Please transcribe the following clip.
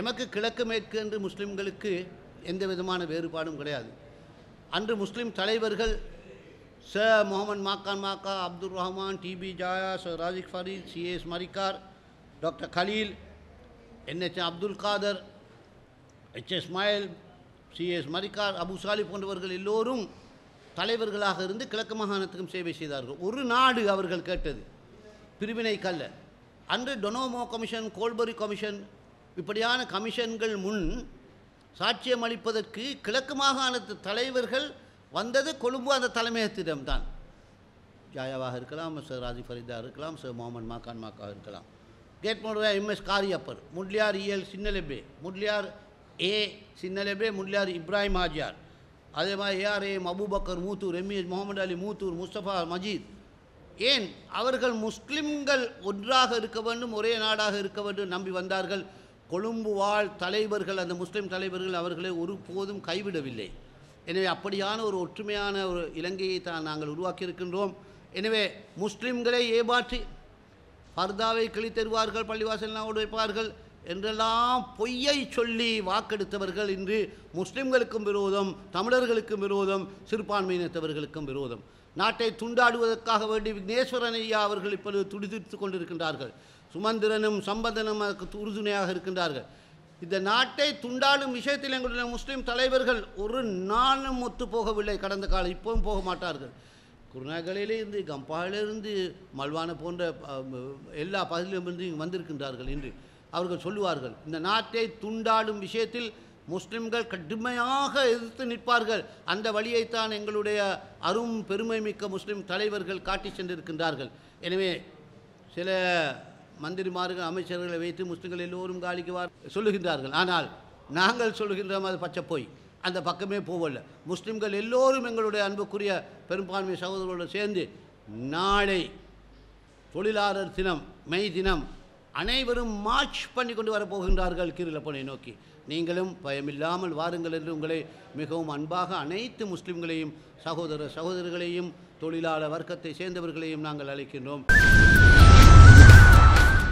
எமக்கு கிழக்கு மேற்கு என்று முஸ்லிம்களுக்கு எந்த விதமான வேறுபாடும் கிடையாது அன்று முஸ்லிம் தலைவர்கள் sir Mohamed Macan Markar Abdul Rahman T B Jayah sir Razik Fareed C S Marikar doctor Kaleel N H Abdul Cader H Ismail C S Marikar Abu Saly போன்றவர்கள் எல்லோரும் தலைவர்களாக இருந்து கிழக்கு மாகாணத்துக்கும் சேவை செய்தார்கள் ஒரு நாடு அவர்கள் கேட்டது பிரிவினை கல்ல அன்று டொனோமோ கமிஷன் கோல்பரி கமிஷன் இப்படியான கமிஷன்கள் முன் சாட்சியம் அளிப்பதற்கு கிழக்கு மாகாணத்து தலைவர்கள் வந்தது கொழும்பு அந்த தலைமையகத்திடம்தான் ஜாயாவாக இருக்கலாம் சார் ராஜி ஃபரிதா இருக்கலாம் சார் முகமது மாக்கான் மாக்கா இருக்கலாம் gate Mudaliyar M S Kariapper Mudaliyar E L Sinnalebbe Mudaliyar A Sinnalebbe Mudaliyar Ibrahim Hajiar அதே மாதிரி ஏஆர்ஏஎம் அபூபக்கர் மூத்தூர் எம்இஎஸ் முகமது அலி மூத்தூர் முஸ்தபா மஜீத் ஏன் அவர்கள் முஸ்லிம்கள் ஒன்றாக இருக்க வேண்டும் ஒரே நாடாக இருக்க வேண்டும் நம்பி வந்தார்கள் கொழும்பு வாழ் தலைவர்கள் அந்த முஸ்லிம் தலைவர்கள் அவர்களை ஒருபோதும் கைவிடவில்லை எனவே அப்படியான ஒரு ஒற்றுமையான ஒரு இலங்கையை தான் நாங்கள் உருவாக்கியிருக்கின்றோம் எனவே முஸ்லிம்களை ஏமாற்றி ஃபர்தாவை கிழித்தருவார்கள் பள்ளிவாசல் வைப்பார்கள் என்றெல்லாம் பொய்யை சொல்லி வாக்கெடுத்தவர்கள் இன்று முஸ்லிம்களுக்கும் விரோதம் தமிழர்களுக்கும் விரோதம் சிறுபான்மையினத்தவர்களுக்கும் விரோதம் நாட்டை துண்டாடுவதற்காக வேண்டி விக்னேஸ்வரன் ஐயா அவர்கள் இப்பொழுது துடிதுடித்து கொண்டிருக்கின்றார்கள் சுமந்திரனும் சம்பந்தனும் அதற்கு உறுதுணையாக இருக்கின்றார்கள் இந்த நாட்டை துண்டாடும் விஷயத்தில் எங்களுடைய முஸ்லிம் தலைவர்கள் ஒரு நாளும் ஒத்து போகவில்லை கடந்த காலம் இப்பவும் போக மாட்டார்கள் குருநாகலிலிருந்து கம்பாலிலிருந்து மல்வான போன்ற அஹ், எல்லா பகுதியிலிருந்து இங்கு வந்திருக்கின்றார்கள் என்று அவர்கள் சொல்லுவார்கள் இந்த நாட்டை துண்டாடும் விஷயத்தில் முஸ்லிம்கள் கடுமையாக எதிர்த்து நிற்பார்கள் அந்த வழியைத்தான் எங்களுடைய அரும் பெருமை மிக்க முஸ்லிம் தலைவர்கள் காட்டி சென்றிருக்கின்றார்கள் எனவே சில மந்திரிமார்கள் அமைச்சர்களை வைத்து முஸ்லிம்கள் எல்லோரும் காலிக்கு வார் சொல்லுகின்றார்கள் ஆனால் நாங்கள் சொல்லுகின்றோம் அது பச்சை போய் அந்த பக்கமே போவல்ல முஸ்லிம்கள் எல்லோரும் எங்களுடைய அன்புக்குரிய பெரும்பான்மை சகோதரர்களோடு சேர்ந்து நாளை தொழிலாளர் தினம் மை தினம் அனைவரும் மார்ச் பண்ணி கொண்டு வரப்போகின்றார்கள் கீரிலப்பனை நோக்கி நீங்களும் பயமில்லாமல் வாருங்கள் என்று உங்களை மிகவும் அன்பாக அனைத்து முஸ்லிம்களையும் சகோதர சகோதரர்களையும் தொழிலாளர் வர்க்கத்தை சேர்ந்தவர்களையும் நாங்கள் அழைக்கின்றோம்